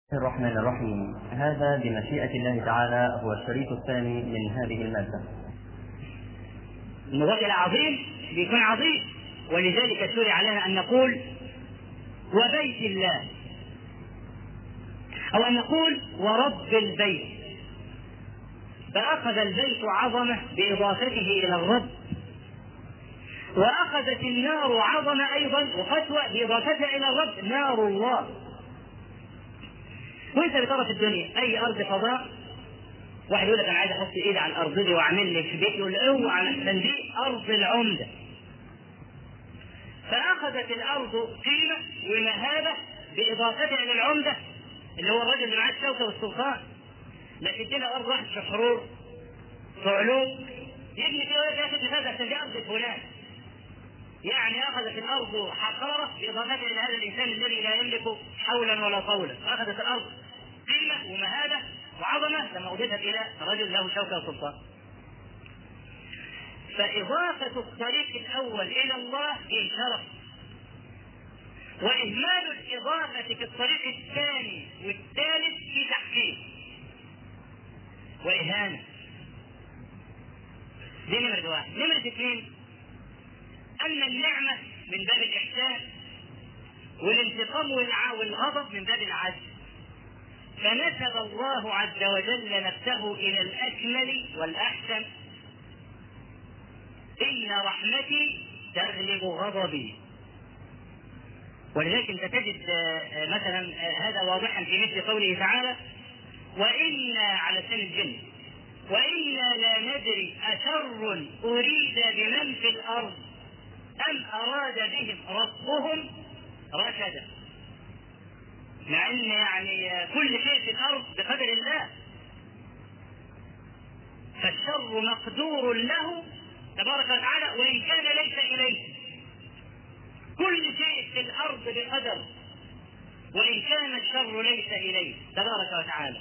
الرحمن الرحيم هذا بمشيئة الله تعالى هو الشريط الثاني من هذه المادة المضاف الى عظيم بيكون عظيم ولذلك شرع لنا ان نقول وبيت الله او ان نقول ورب البيت فاخذ البيت عظمه باضافته الى الرب واخذت النار عظمه ايضا وفتوى باضافتها الى الرب نار الله وانت بترى في الدنيا اي ارض فضاء واحد يقول لك انا عايز احط ايدي على الارض دي واعمل لي في بيت يقول اوعى لحسن دي ارض العمده فاخذت الارض قيمه ومهابه باضافتها الى العمده اللي هو الرجل اللي معاه الشوكه والسلطان لكن ادينا ارض واحد في حرور في علوم يبني فيها ولا ياخد هذا عشان دي ارض فلان يعني اخذت الارض حقاره باضافتها الى هذا الانسان الذي لا يملك حولا ولا طولا اخذت الارض قيمه ومهابه وعظمه لما اضيفت الى رجل له شوكه وسلطان فإضافة الطريق الأول إلى الله فيه شرف وإهمال الإضافة في الطريق الثاني والثالث في تحقيق وإهانة دي نمرة واحد نمرة اثنين أن النعمة من باب الإحسان والانتقام والغضب من باب العدل فنسب الله عز وجل نفسه إلى الأكمل والأحسن إن رحمتي تغلب غضبي ولذلك انت تجد مثلا هذا واضحا في مثل قوله تعالى وإنا على سن الجن وإنا لا ندري أشر أريد بمن في الأرض أم أراد بهم ربهم رشدا مع أن يعني كل شيء في الأرض بقدر الله فالشر مقدور له تبارك وتعالى وإن كان ليس إليه كل شيء في الأرض بقدر وإن كان الشر ليس إليه تبارك وتعالى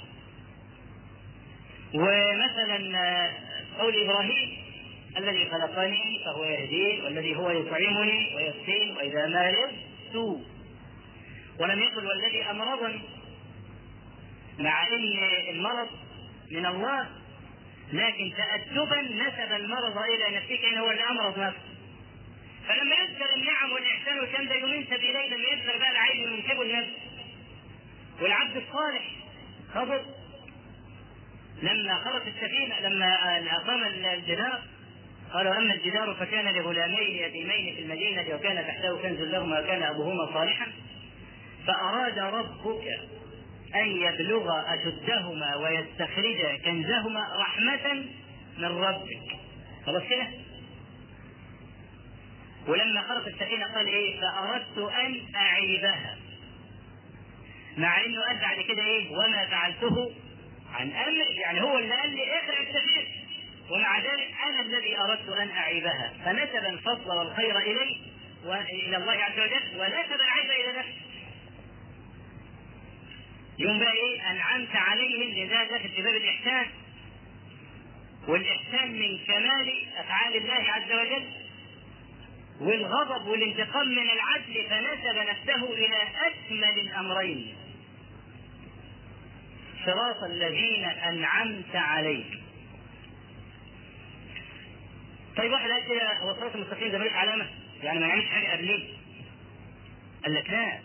ومثلا قول إبراهيم الذي خلقني فهو يهدين والذي هو يطعمني ويسقين وإذا مرضت ولم يقل والذي أمرضني مع أن المرض من الله لكن تأدبا نسب المرض إلى نفسه كأنه هو اللي أمرض نفسه فلما يذكر النعم والإحسان والكلام ده ينسب إليه لما يذكر بقى العين وينسبه لنفسه والعبد الصالح خضر لما خلق السفينة لما أقام الجدار قال واما الجدار فكان لغلامين يتيمين في المدينه وكان تحته كنز لهما وكان ابوهما صالحا فاراد ربك ان يبلغا اشدهما ويستخرجا كنزهما رحمه من ربك خلاص كده ولما خلق السفينه قال ايه فاردت ان اعيبها مع انه قال بعد كده ايه وما فعلته عن امر يعني هو اللي قال لي اخرج السفينه ومع ذلك انا الذي اردت ان اعيبها فنسب الفضل والخير اليه والى الله عز وجل ونسب العيب الى نفسه يوم بقى ايه انعمت عليهم لذلك في باب الاحسان والاحسان من كمال افعال الله عز وجل والغضب والانتقام من العدل فنسب نفسه الى اكمل الامرين صراط الذين انعمت عليهم طيب واحد قال كده هو الصراط المستقيم ده ملوش علامه يعني ما يعملش حاجه قبليه قال لك لا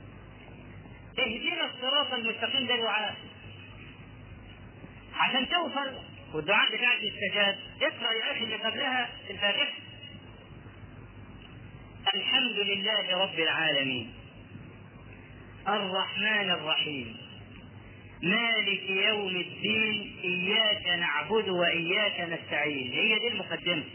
اهدنا الصراط المستقيم ده دعاء عشان توصل والدعاء بتاعك يستجاب اقرا يا اخي اللي قبلها الفاتحه الحمد لله رب العالمين الرحمن الرحيم مالك يوم الدين إياك نعبد وإياك نستعين هي دي المقدمة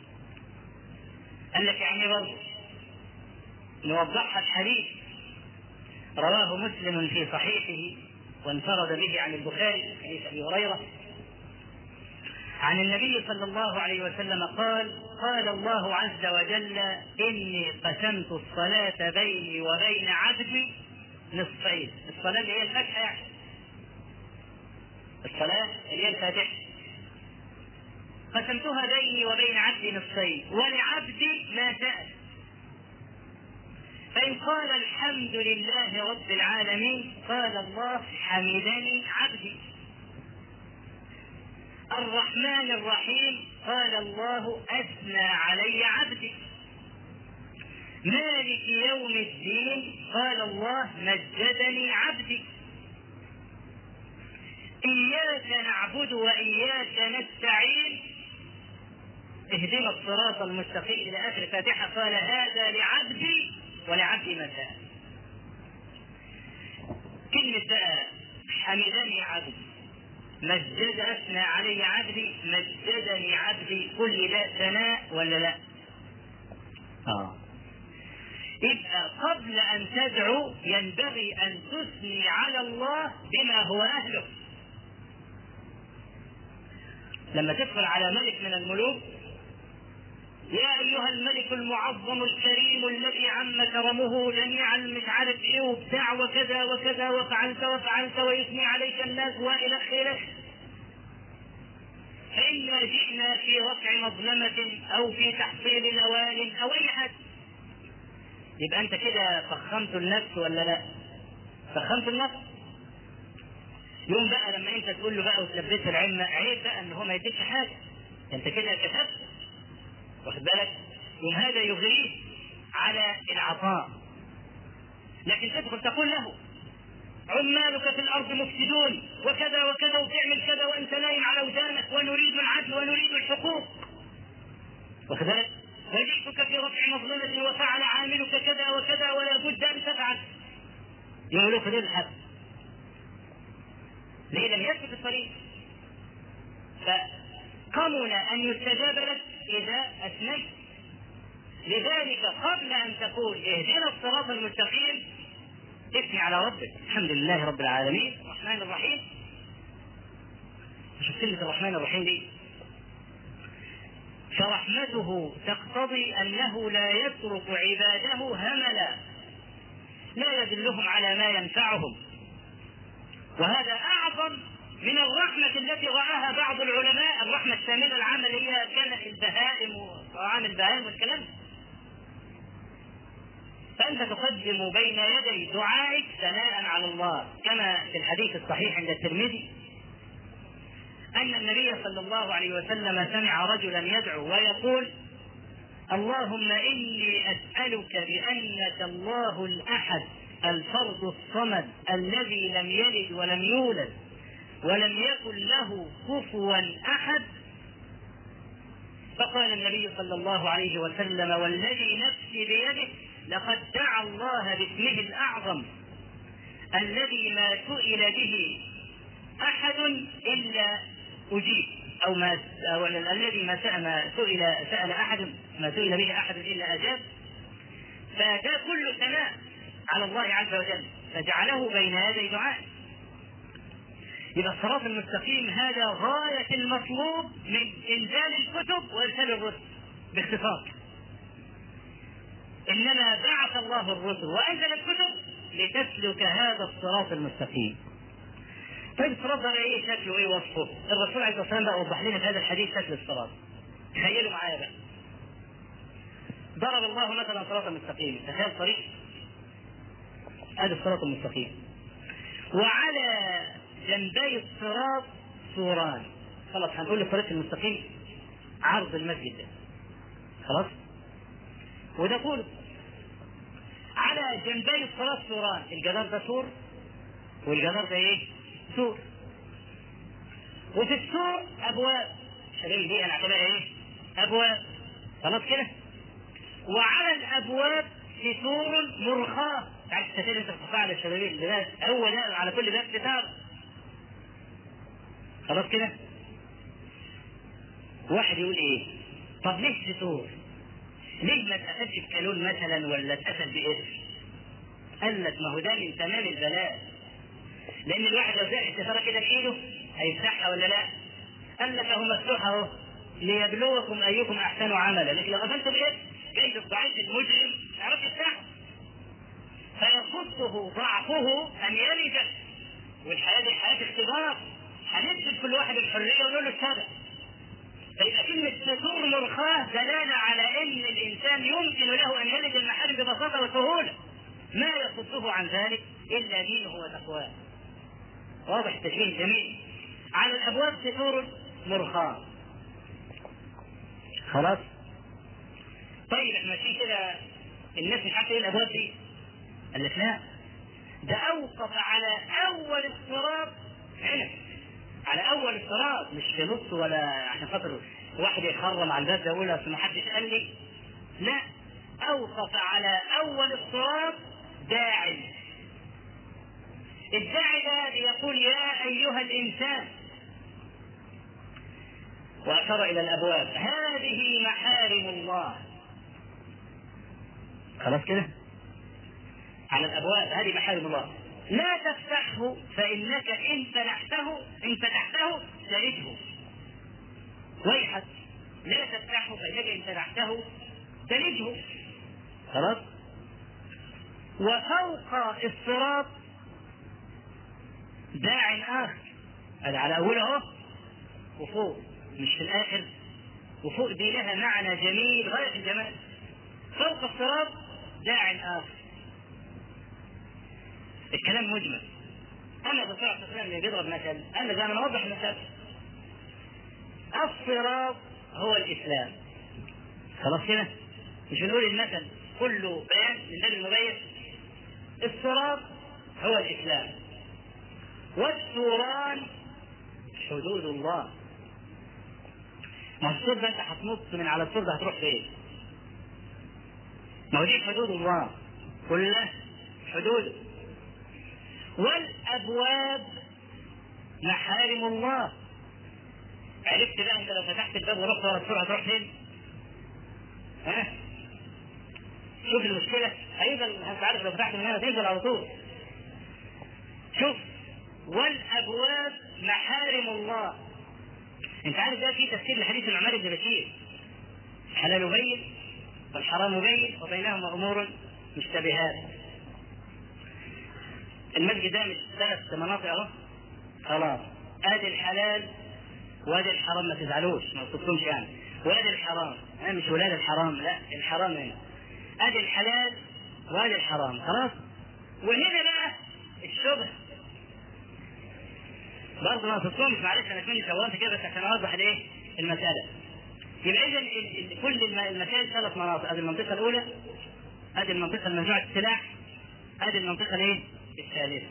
قال لك يعني برضه نوضحها الحديث رواه مسلم في صحيحه وانفرد به عن البخاري حديث ابي هريره عن النبي صلى الله عليه وسلم قال قال الله عز وجل اني قسمت الصلاه بيني وبين عبدي نصفين الصلاه اللي هي الفاتحه يعني الصلاه اللي هي الفاتحه قسمتها بيني وبين عبدي نصفين ولعبدي ما سأل فإن قال الحمد لله رب العالمين قال الله حمدني عبدي الرحمن الرحيم قال الله أثنى علي عبدي مالك يوم الدين قال الله مجدني عبدي إياك نعبد وإياك نستعين اهدنا الصراط المستقيم إلى آخر الفاتحة قال هذا لعبدي ولعبدي ما سأل كلمة بقى حمدني عبدي مجد أثنى علي عبدي مجدني عبدي كل ده ثناء ولا لا؟ اه يبقى قبل أن تدعو ينبغي أن تثني على الله بما هو أهله لما تدخل على ملك من الملوك يا ايها الملك المعظم الكريم الذي عم كرمه جميعا مش عارف ايه وبتاع وكذا وكذا وفعلت وفعلت ويثني عليك الناس والى اخره فإنا جئنا في رفع مظلمة أو في تحصيل نوال أو أي حاجة. يبقى أنت كده فخمت النفس ولا لا؟ فخمت النفس. يوم بقى لما أنت تقول له بقى وتلبسه العلم عيب بقى إن هو ما يديكش حاجة. أنت كده كتبت واخد بالك يوم هذا يغريه على العطاء لكن تدخل تقول له عمالك في الارض مفسدون وكذا وكذا وتعمل كذا وانت نايم على ودانك ونريد العدل ونريد الحقوق واخد بالك وجئتك في رفع مظلمة وفعل عاملك كذا وكذا ولا بد ان تفعل يقولوا خذ الحق ليه لم يثبت الطريق فقمن ان يستجاب لك إذا أثنيت لذلك قبل أن تقول اهدنا الصراط المستقيم اثني على ربك الحمد لله رب العالمين الرحمن الرحيم شوف كلمة الرحمن الرحيم دي فرحمته تقتضي أنه لا يترك عباده هملا لا يدلهم على ما ينفعهم وهذا أعظم من الرحمة التي رآها بعض العلماء الرحمة الشاملة العامة اللي هي كانت البهائم وطعام البهائم والكلام فأنت تقدم بين يدي دعائك ثناء على الله كما في الحديث الصحيح عند الترمذي أن النبي صلى الله عليه وسلم سمع رجلا يدعو ويقول اللهم إني أسألك بأنك الله الأحد الفرد الصمد الذي لم يلد ولم يولد ولم يكن له كفوا احد فقال النبي صلى الله عليه وسلم والذي نفسي بيده لقد دعا الله باسمه الاعظم الذي ما سئل به احد الا اجيب او ما أو الذي ما سأل, ما سئل سال احد ما سئل به احد الا اجاب فده كل ثناء على الله عز وجل فجعله بين يدي دعائه يبقى الصراط المستقيم هذا غاية المطلوب من إنزال الكتب وإرسال الرسل باختصار إنما بعث الله الرسل وأنزل الكتب لتسلك هذا الصراط المستقيم طيب الصراط ده ايه شكله ايه وصفه؟ الرسول عليه الصلاه والسلام بقى وضح لنا في هذا الحديث شكل الصراط. تخيلوا معايا بقى. ضرب الله مثلا صراطا مستقيما، تخيل طريق هذا الصراط المستقيم. وعلى جنبي الصراط سوران خلاص هنقول الطريق المستقيم عرض المسجد ده خلاص وده طول على جنبي الصراط سوران الجدار ده سور والجدار ده ايه؟ سور وفي السور ابواب شباب دي انا اعتبرها ايه؟ ابواب خلاص كده وعلى الابواب ستور مرخاه تعرف الستير انت بتحطها على الشبابيك الباب هو ده على كل باب ستار خلاص كده واحد يقول ايه طب ليه ستور ليه ما اتقفلش بكالون مثلا ولا اتقفل باسم قال لك ما هو ده من تمام البلاء لان الواحد لو زق الستاره كده بايده هيفتحها ولا لا قال لك اهو مفتوح اهو ليبلوكم ايكم احسن عملا لكن لو قفلته باسم جاي الضعيف المجرم ما يعرفش يفتحه فيخصه ضعفه ان يلج والحياه دي حياه اختبار هندي كل واحد الحريه ونقول له اشتغل فيبقى كلمة ستور مرخاة دلالة على أن الإنسان يمكن له أن يلج المحارم ببساطة وسهولة. ما يصده عن ذلك الا دينه وتقواه واضح التشبيه جميل على الابواب ستور مرخاه خلاص طيب احنا ماشيين كده الناس مش عارفه ايه الابواب دي قال لك لا ده اوقف على اول الصراط هنا على اول الصراط مش في نص ولا عشان خاطر واحد يخرم على الباب ده يقول اصل ما حدش قال لي لا اوقف على اول الصراط داعي الداعي ده بيقول يا ايها الانسان واشار الى الابواب هذه محارم الله خلاص كده على الابواب هذه محارم الله لا تفتحه فانك ان فتحته ان فتحته تلده ويحك لا تفتحه فانك ان فتحته تلده خلاص وفوق الصراط داع اخر هذا على اوله اهو وفوق مش في الاخر وفوق دي لها معنى جميل غايه الجمال فوق الصراط داع اخر الكلام مجمل انا بسرعه الاسلام اللي بيضرب مثل انا زي ما نوضح المثال الصراط هو الاسلام خلاص كده مش بنقول المثل كله بيان من باب المبين الصراط هو الاسلام والسوران حدود الله ما هو السور ده انت هتنط من على السور ده هتروح فين؟ ما هو دي حدود الله كلها حدود والابواب محارم الله عرفت بقى انت لو فتحت الباب ورحت ورا السور هتروح فين؟ ها؟ شوف المشكلة أيضا أنت عارف لو فتحت من هنا تنزل على طول شوف والأبواب محارم الله أنت عارف ده في تفسير لحديث النعمان بن بشير الحلال بين والحرام بين وبينهما أمور مشتبهات المسجد ده مش ثلاث مناطق أهو خلاص آدي الحلال وادي الحرام ما تزعلوش ما تصدقوش يعني وادي الحرام أنا مش ولاد الحرام لا الحرام هنا ادي الحلال وادي الحرام خلاص وهنا بقى الشبهه برضه ما تصومش معلش انا كنت سويت كده بس عشان اوضح الايه المساله يبقى اذا كل المسائل ثلاث مناطق ادي المنطقه الاولى ادي المنطقه الممنوعه السلاح ادي المنطقه الايه الثالثه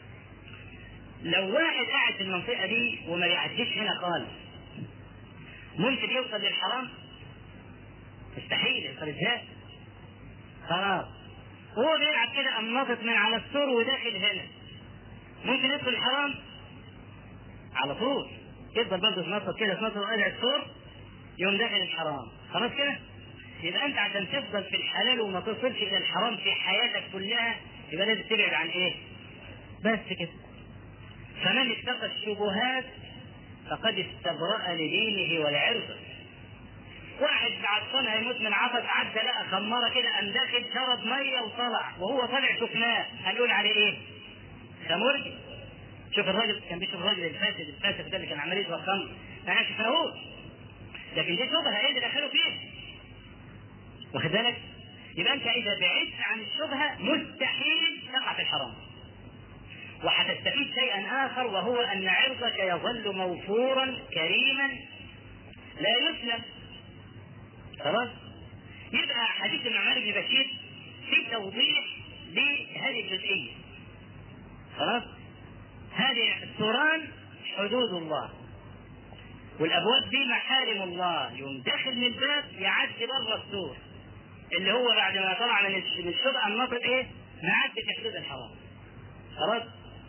لو واحد قاعد في المنطقه دي وما يعديش هنا خالص ممكن يوصل للحرام مستحيل يوصل ازاي خلاص وهو بيلعب كده قام ناطط من على السور وداخل هنا ممكن يدخل الحرام على طول يفضل برضه يتنطط كده يتنطط قلع السور يقوم داخل الحرام خلاص كده يبقى انت عشان تفضل في الحلال وما تصلش الى الحرام في حياتك كلها يبقى لازم تبعد عن ايه؟ بس كده فمن اتقى الشبهات فقد استبرأ لدينه ولعرضه واحد عطشان هيموت من عطش عدى لقى خماره كده قام داخل شرب ميه وطلع وهو طالع شفناه هنقول عليه ايه؟ خمرجي شوف الراجل كان بيشوف الراجل الفاسد الفاسد ده اللي كان عمال يشرب خمر ما شفناهوش لكن دي شبهه هي اللي دخلوا فيه واخد بالك؟ يبقى انت اذا بعدت عن الشبهه مستحيل تقع في الحرام وهتستفيد شيئا اخر وهو ان عرضك يظل موفورا كريما لا يسلم خلاص يبقى حديث النعمان بن بشير في توضيح لهذه الجزئيه خلاص هذه السوران حدود الله والابواب دي محارم الله يوم داخل من الباب يعدي بره السور اللي هو بعد ما طلع من الشبهه الناطق ايه؟ معدي في حدود الحرام خلاص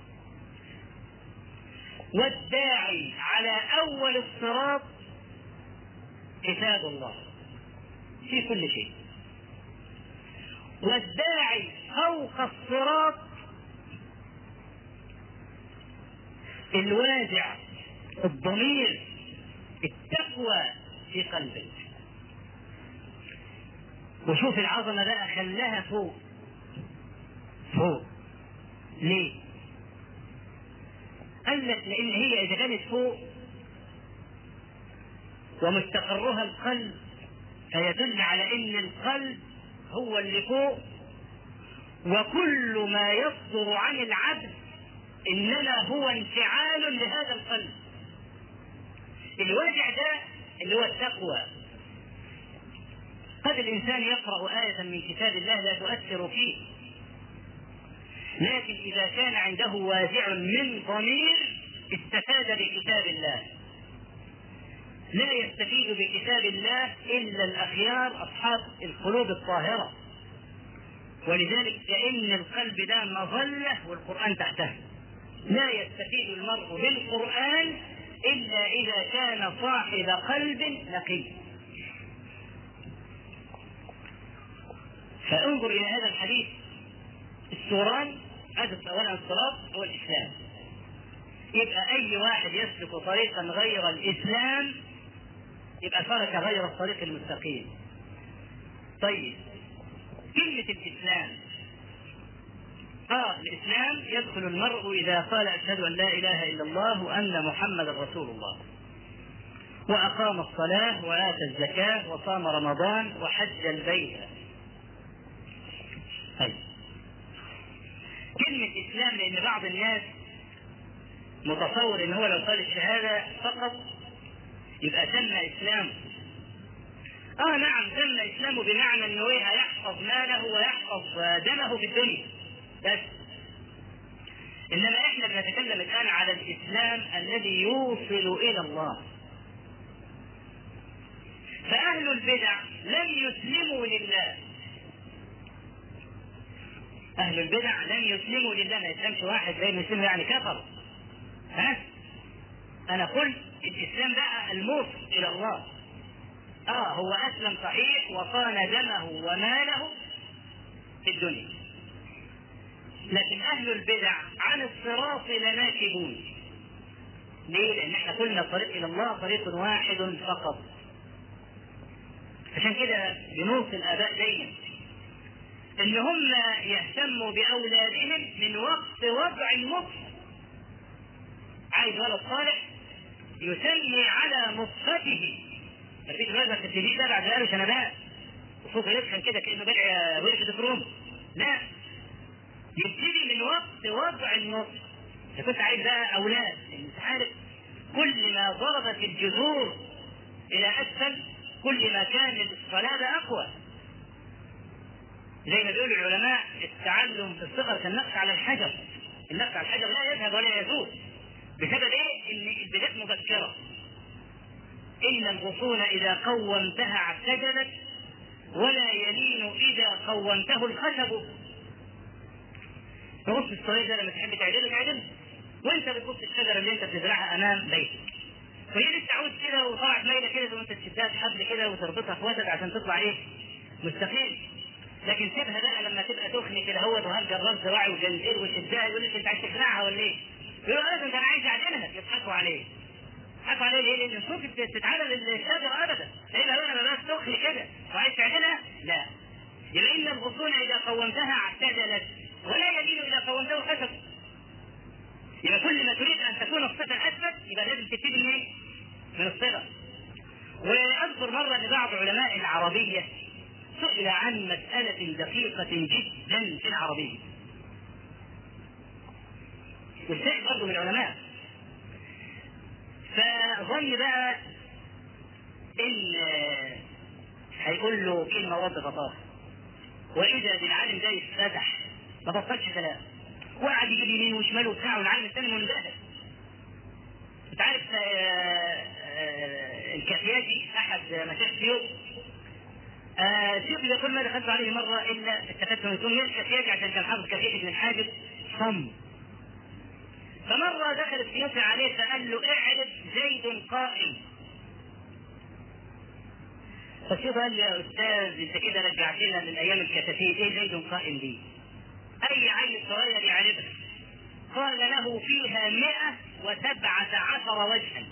والداعي على اول الصراط كتاب الله في كل شيء والداعي فوق الصراط الوازع الضمير التقوى في قلبك وشوف العظمة بقى خلاها فوق فوق ليه؟ قال لك لأن هي إذا كانت فوق ومستقرها القلب فيدل على ان القلب هو اللي فوق وكل ما يصدر عن العبد انما هو انفعال لهذا القلب الواجع ده اللي هو التقوى قد الانسان يقرا ايه من كتاب الله لا تؤثر فيه لكن اذا كان عنده واجع من ضمير استفاد بكتاب الله لا يستفيد بكتاب الله الا الاخيار اصحاب القلوب الطاهره ولذلك كأن القلب ده مظلة والقرآن تحته لا يستفيد المرء بالقرآن إلا إذا كان صاحب قلب نقي فانظر إلى هذا الحديث السوران هذا أولا الصراط هو الإسلام يبقى أي واحد يسلك طريقا غير الإسلام يبقى ترك غير الطريق المستقيم طيب كلمة الإسلام اه الإسلام يدخل المرء إذا قال أشهد أن لا إله إلا الله وأن محمدا رسول الله وأقام الصلاة وآتى الزكاة وصام رمضان وحج البيت طيب كلمة إسلام لأن بعض الناس متصور إن هو لو قال الشهادة فقط يبقى تم إسلامه اه نعم تم اسلامه بمعنى انه ايه هيحفظ ماله ويحفظ دمه في الدنيا بس انما احنا بنتكلم الان على الاسلام الذي يوصل الى الله فاهل البدع لم يسلموا لله اهل البدع لم يسلموا لله ما يسلمش واحد زي المسلم يعني كفر ها انا قلت الاسلام بقى الموصل الى الله اه هو اسلم صحيح وصان دمه وماله في الدنيا لكن اهل البدع عن الصراط لناكبون ليه؟ لان احنا قلنا الطريق الى الله طريق واحد فقط عشان كده بنوصي الاباء دايما ان هم يهتموا باولادهم من وقت وضع النطف عايز ولد صالح يسمي على نطفته مفيش ولد في التي ده بعد له سنوات وصوته يسخن كده كانه بلع ورقه كروم لا يبتدي من وقت وضع النطف اذا كنت عايز بقى اولاد انت عارف كل ما ضربت الجذور الى اسفل كل ما كان الصلابه اقوى زي ما بيقول العلماء التعلم في الصغر كالنقش على الحجر النقش على الحجر لا يذهب ولا يزول بسبب ايه؟ ان البدايات مبكره ان الغصون اذا قومتها اعتدلت ولا يلين اذا قومته الخشب تبص الصغير ده لما تحب تعدله تعدله وانت بتبص الشجره اللي انت بتزرعها امام بيتك وهي لسه عود كده وطلعت مايله كده وانت تشدها بحبل كده وتربطها في وسط عشان تطلع ايه؟ مستقيم لكن سيبها بقى لما تبقى تخني كده هو وهرجع الراس زراعي وجنزير وشدها يقول لك انت عايز تخلعها ولا ايه؟ يقول له انت انا عايز اعدلها يضحكوا عليه يضحكوا عليه ليه؟ لان الصوف بتتعدل الشجره ابدا لان لو انا بس تخني كده وعايز تعدلها لا يبقى ان الغصون اذا قومتها اعتدلت ولا يلين اذا قومته خشب يبقى كل ما تريد ان تكون الصفه اثبت يبقى لازم تبتدي من من الصغر واذكر مره ان بعض علماء العربيه سئل عن مسألة دقيقة جدا في العربية. والشيخ برضه من العلماء. فظن بقى إن هيقول له كلمة ورد غطاس. وإذا بالعالم ده يتفتح ما بطلش كلام. وقعد يجيب يمين وشمال وبتاع والعالم الثاني منبهر. أنت عارف الكافياتي أحد مشايخ سيوط آه شوف يقول ما دخلت عليه مرة إلا اتخذت من ثم يلقى عشان كان حافظ كثير ابن الحاجب صم فمرة دخل السيوطي عليه فقال له اعرف زيد قائم فالشيخ قال يا أستاذ أنت كده رجعتنا للأيام الكتاتيب إيه زيد قائم دي؟ أي عيل صغير يعرفها قال له فيها مئة وسبعة عشر وجها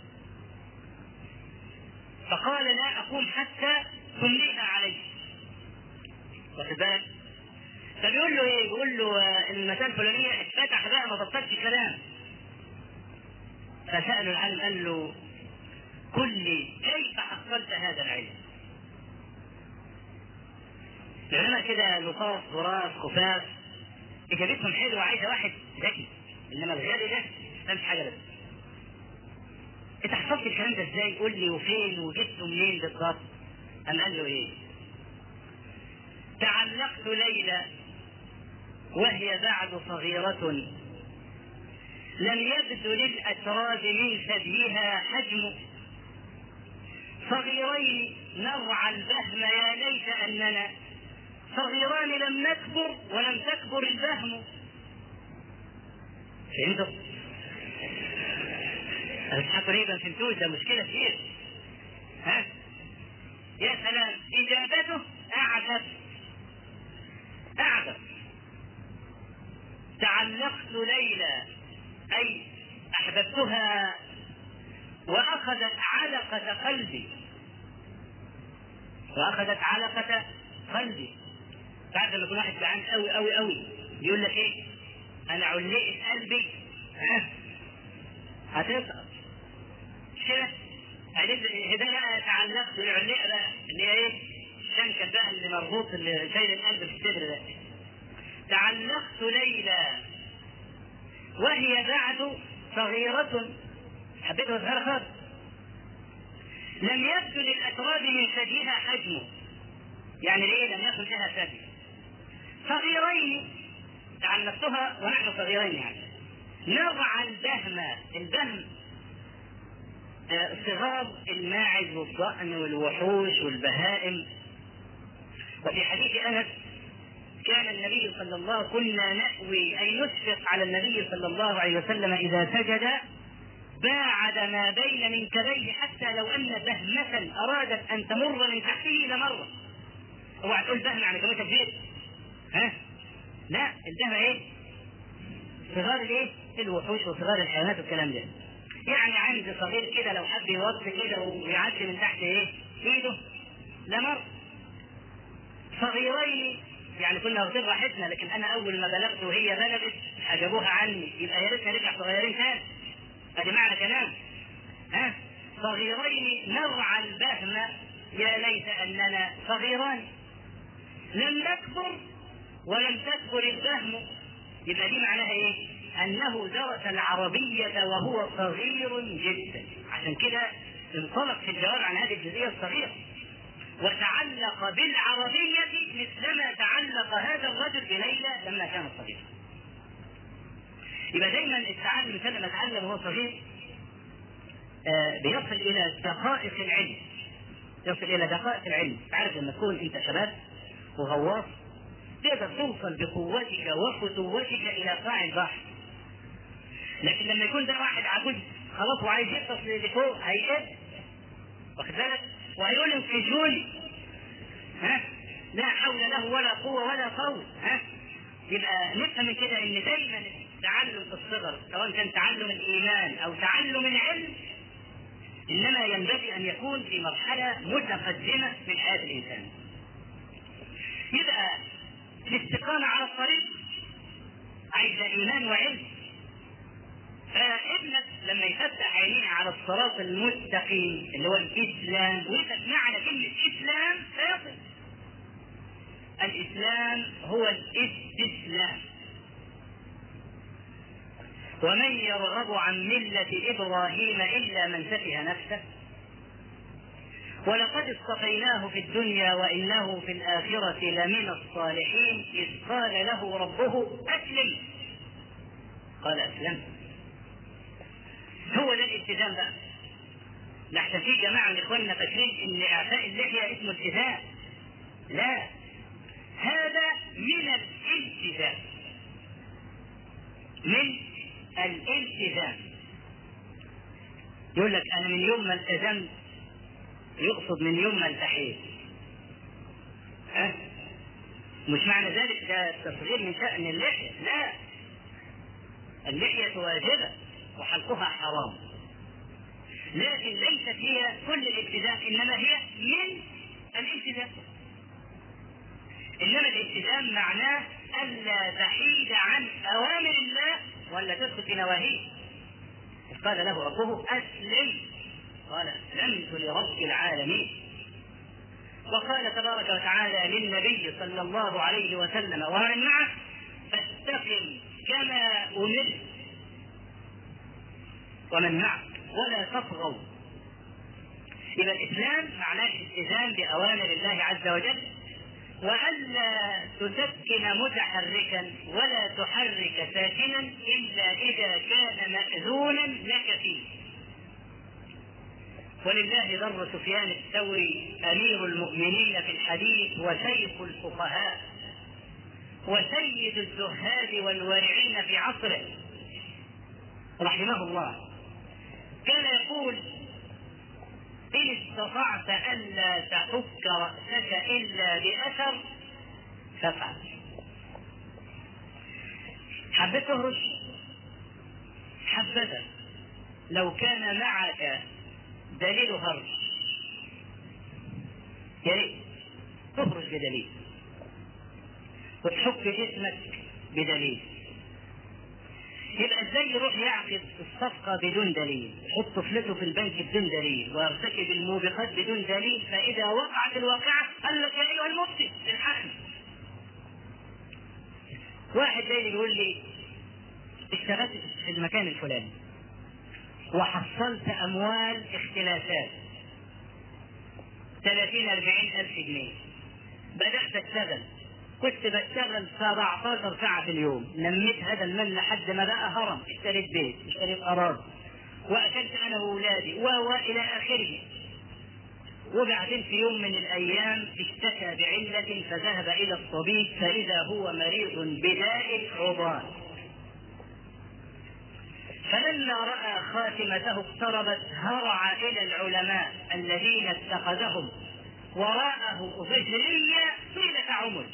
فقال لا أقوم حتى تمليها عليه واخد بالك فبيقول له ايه؟ بيقول له المسألة الفلانية اتفتح بقى ما بطلش كلام فسأله العالم قال له قل لي كيف حصلت هذا العلم؟ العلماء كده لطاف غراف خفاف اجابتهم حلوه عايزه واحد ذكي انما الغالي ده ما مش حاجه بس انت حفظت الكلام ده ازاي؟ قول لي وفين وجبته منين بالظبط؟ قام قال له ايه؟ تعلقت ليلى وهي بعد صغيرة لم يبد للأتراب من ثديها حجم صغيرين نرعى البهم يا ليت أننا صغيران لم نكبر ولم تكبر البهم فهمتوا؟ أصحاب تقريبا فهمتوش ده مشكلة كتير ها؟ يا سلام إجابته أعجب أعجب تعلقت ليلى أي أحببتها وأخذت علقة قلبي وأخذت علقة قلبي بعد ما يكون واحد جعان قوي قوي قوي يقول لك إيه؟ أنا علقت قلبي ها؟ هتسقط مش كده؟ ده بقى تعلقت بالعلقة بقى اللي هي إيه؟ الشنكة بقى اللي مربوط اللي شايل القلب في الصدر ده تعلقت ليلى وهي بعد صغيرة حبيتها صغيرة خالص لم يبدو للأتراب من ثديها حجمه يعني ليه لم يكن لها ثدي صغيرين تعلقتها ونحن صغيرين يعني نرعى البهم البهم آه، صغار الماعز والضأن والوحوش والبهائم وفي حديث انس كان النبي صلى الله عليه وسلم كنا نأوي أي نشفق على النبي صلى الله عليه وسلم إذا سجد باعد ما بين منكبيه حتى لو أن بهمة أرادت أن تمر من تحته لمر اوعى تقول بهم يعني كمية كبير ها لا البهم ايه؟ صغار الايه؟ الوحوش وصغار الحيوانات والكلام ده يعني عند صغير كده لو حب يوطي كده ويعدي من تحت ايه؟ ايده لمر صغيرين يعني كنا واخدين راحتنا لكن انا اول ما بلغت وهي بلغت حجبوها عني يبقى يا ريتنا نرجع صغيرين تاني ادي معنى كلام ها صغيرين نرعى البهم يا ليت اننا صغيران لم نكبر ولم تكبر البهم يبقى دي معناها ايه؟ انه درس العربية وهو صغير جدا عشان كده انطلق في الجواب عن هذه الجزئية الصغيرة وتعلق بالعربية مثلما تعلق هذا الرجل بليلى لما كان صغيرا. يبقى دايما التعلم الانسان لما يتعلم وهو صغير آه بيصل الى دقائق العلم. يصل الى دقائق العلم، تعرف لما تكون انت شباب وغواص تقدر توصل بقوتك وفتوتك الى قاع البحر. لكن لما يكون ده واحد عجوز خلاص وعايز يغطس لفوق هيقف واخد بالك؟ وهيقول انفجولي ها لا حول له ولا قوة ولا قول ها يبقى نفهم من كده ان دايما التعلم في الصغر سواء كان تعلم الايمان او تعلم العلم انما ينبغي ان يكون في مرحلة متقدمة من حياة الانسان يبقى الاستقامة على الطريق عايزة ايمان وعلم فابنك لما يفتح عينيه على الصراط المستقيم اللي هو الاسلام وانت معنى كلمه اسلام فيصل الاسلام هو الاستسلام ومن يرغب عن ملة إبراهيم إلا من سفه نفسه ولقد اصطفيناه في الدنيا وإنه في الآخرة لمن الصالحين إذ قال له ربه أسلم قال أسلمت هو ده الالتزام بقى لحسن في جماعه من اخواننا فاكرين ان اعفاء اللحيه اسمه التزام لا هذا من الالتزام من الالتزام يقول لك انا من يوم ما التزمت يقصد من يوم ما التحيت ها مش معنى ذلك ده تصغير من شأن اللحية لا اللحية واجبة وحلقها حرام لكن ليست هي كل الالتزام انما هي من الالتزام انما الالتزام معناه الا تحيد عن اوامر الله ولا تدخل في نواهيه قال له ربه اسلم قال اسلمت لرب العالمين وقال تبارك وتعالى للنبي صلى الله عليه وسلم ومن معه فاستقم كما أمرت ومن معك ولا تطغوا إذا الإسلام معناه الالتزام بأوامر الله عز وجل وألا تسكن متحركا ولا تحرك ساكنا إلا إذا كان مأذونا لك فيه ولله ضر سفيان الثوري أمير المؤمنين في الحديث وشيخ الفقهاء وسيد الزهاد والورعين في عصره رحمه الله كان يقول إن استطعت ألا تحك رأسك إلا بأثر فافعل حبيت تهرش حبذا لو كان معك دليل هرش يا ريت تخرج بدليل وتحك جسمك بدليل يبقى ازاي يروح يعقد الصفقة بدون دليل يحط فلته في البنك بدون دليل ويرتكب الموبقات بدون دليل فإذا وقعت الواقعة قال لك يا أيها المفتي الحقني واحد جاي يقول لي اشتغلت في المكان الفلاني وحصلت أموال اختلافات 30 40 ألف جنيه بدأت أشتغل كنت بشتغل 17 ساعة في اليوم نميت هذا المال لحد ما بقى هرم اشتريت بيت اشتريت أراضي وأكلت أنا وأولادي و إلى آخره وبعدين في يوم من الأيام اشتكى بعلة فذهب إلى الطبيب فإذا هو مريض بداء العضال فلما رأى خاتمته اقتربت هرع إلى العلماء الذين اتخذهم وراءه ظهرية طيلة عمر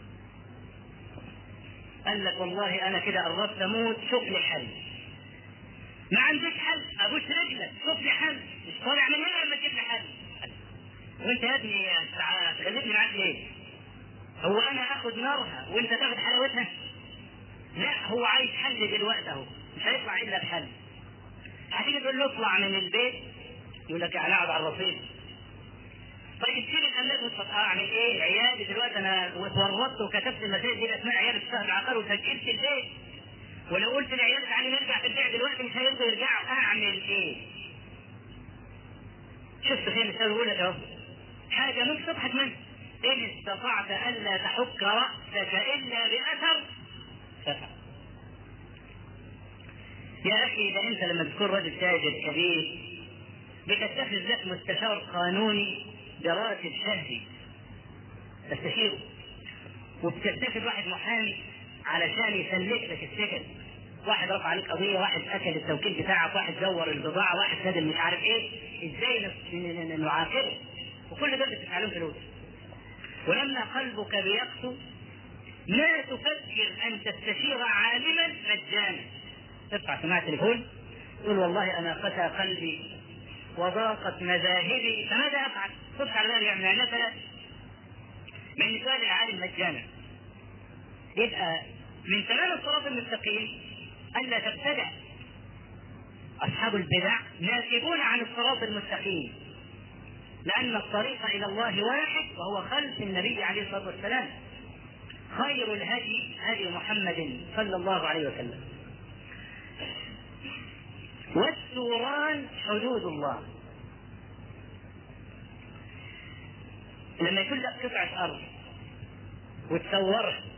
قال لك والله انا كده قربت اموت شوف لي حل ما عندك حل ابوس رجلك شوف لي حل مش طالع من هنا لما تجيب لي حل وانت يا ابني تغلبني معاك ليه؟ هو انا اخد نارها وانت تاخد حلاوتها؟ لا هو عايز حل دلوقتي اهو مش هيطلع الا بحل هتيجي تقول له اطلع من البيت يقول لك انا اقعد على الرصيف طيب تشيل الاملاك وتحط اعمل ايه؟ عيالي دلوقتي انا اتورطت وكتبت المسائل دي اسماء عيال الشهر العقار وسجلت البيت ولو قلت لعيالي تعالي نرجع في البيع دلوقتي مش هيرضوا يرجعوا اعمل ايه؟ شفت خير مثال يقول لك اهو حاجه ممكن تضحك منها ان استطعت الا تحك راسك الا باثر فافعل يا اخي اذا انت لما تكون رجل تاجر كبير بتتخذ لك مستشار قانوني براتب شهري تستشيره وبتتخذ واحد محامي علشان يسلك لك السجن واحد رفع عليك قضيه واحد اكل التوكيل بتاعك واحد زور البضاعه واحد خد مش عارف ايه ازاي نعاقبه وكل ده بتدفع لهم فلوس ولما قلبك بيقسو لا تفكر ان تستشير عالما مجانا تدفع سماعه تليفون تقول والله انا قسى قلبي وضاقت مذاهبي فماذا افعل؟ خذ على ذلك يعني مثلا من مثال العالم مجانا يبقى من تمام الصراط المستقيم الا تبتدع اصحاب البدع ناكبون عن الصراط المستقيم لان الطريق الى الله واحد وهو خلف النبي عليه الصلاه والسلام خير الهدي هدي محمد صلى الله عليه وسلم والسوران حدود الله لما يكون لك قطعة أرض وتصورها